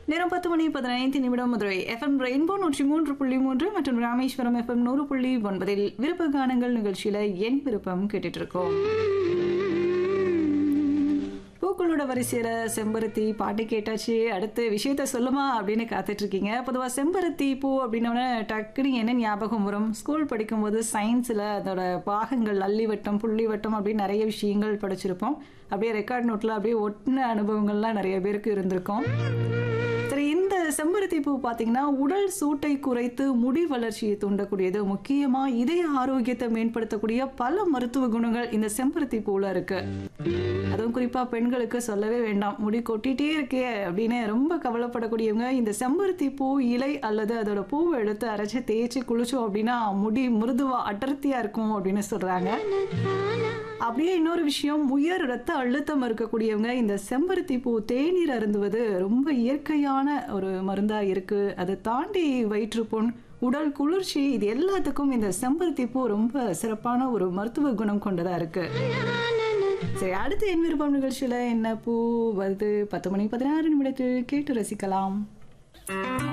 நேரம் பத்து மணி பதினைந்து நிமிடம் மதுரை எஃப்எம் ரெயின்போ நூற்றி மூன்று புள்ளி மூன்று மற்றும் ராமேஸ்வரம் எஃப்எம் நூறு புள்ளி ஒன்பதில் விருப்ப கானங்கள் நிகழ்ச்சியில என் விருப்பம் கேட்டுட்டு இருக்கோம் பூக்களோட வரிசையில செம்பருத்தி பாட்டு கேட்டாச்சு அடுத்து விஷயத்த சொல்லுமா அப்படின்னு காத்துட்டு இருக்கீங்க பொதுவாக செம்பருத்தி பூ அப்படின்னோடனே டக்குனு என்ன ஞாபகம் வரும் ஸ்கூல் படிக்கும்போது சயின்ஸில் அதோட பாகங்கள் அல்லி வட்டம் புள்ளி வட்டம் அப்படின்னு நிறைய விஷயங்கள் படிச்சிருப்போம் அப்படியே ரெக்கார்ட் நோட்டில் அப்படியே ஒட்டின அனுபவங்கள்லாம் நிறைய பேருக்கு இருந்திருக்கும் சரி இந்த செம்பருத்தி பூ பார்த்தீங்கன்னா உடல் சூட்டை குறைத்து முடி வளர்ச்சியை தூண்டக்கூடியது முக்கியமாக இதய ஆரோக்கியத்தை மேம்படுத்தக்கூடிய பல மருத்துவ குணங்கள் இந்த செம்பருத்தி பூவில் இருக்கு அதுவும் குறிப்பாக பெண்களுக்கு சொல்லவே வேண்டாம் முடி கொட்டிகிட்டே இருக்கே அப்படின்னு ரொம்ப கவலைப்படக்கூடியவங்க இந்த செம்பருத்தி பூ இலை அல்லது அதோட பூவை எடுத்து அரைச்சி தேய்ச்சி குளிச்சோம் அப்படின்னா முடி மிருதுவா அடர்த்தியாக இருக்கும் அப்படின்னு சொல்கிறாங்க அப்படியே இன்னொரு விஷயம் உயர் ரத்த அழுத்தம் இருக்கக்கூடியவங்க இந்த செம்பருத்தி பூ தேநீர் அருந்துவது ரொம்ப இயற்கையான ஒரு மருந்தா இருக்கு அதை தாண்டி வயிற்றுப்புண் உடல் குளிர்ச்சி இது எல்லாத்துக்கும் இந்த செம்பருத்தி பூ ரொம்ப சிறப்பான ஒரு மருத்துவ குணம் கொண்டதா இருக்கு சரி அடுத்து என் விருப்பம் நிகழ்ச்சியில என்ன பூ வருது பத்து மணி பதினாறு நிமிடத்தில் கேட்டு ரசிக்கலாம்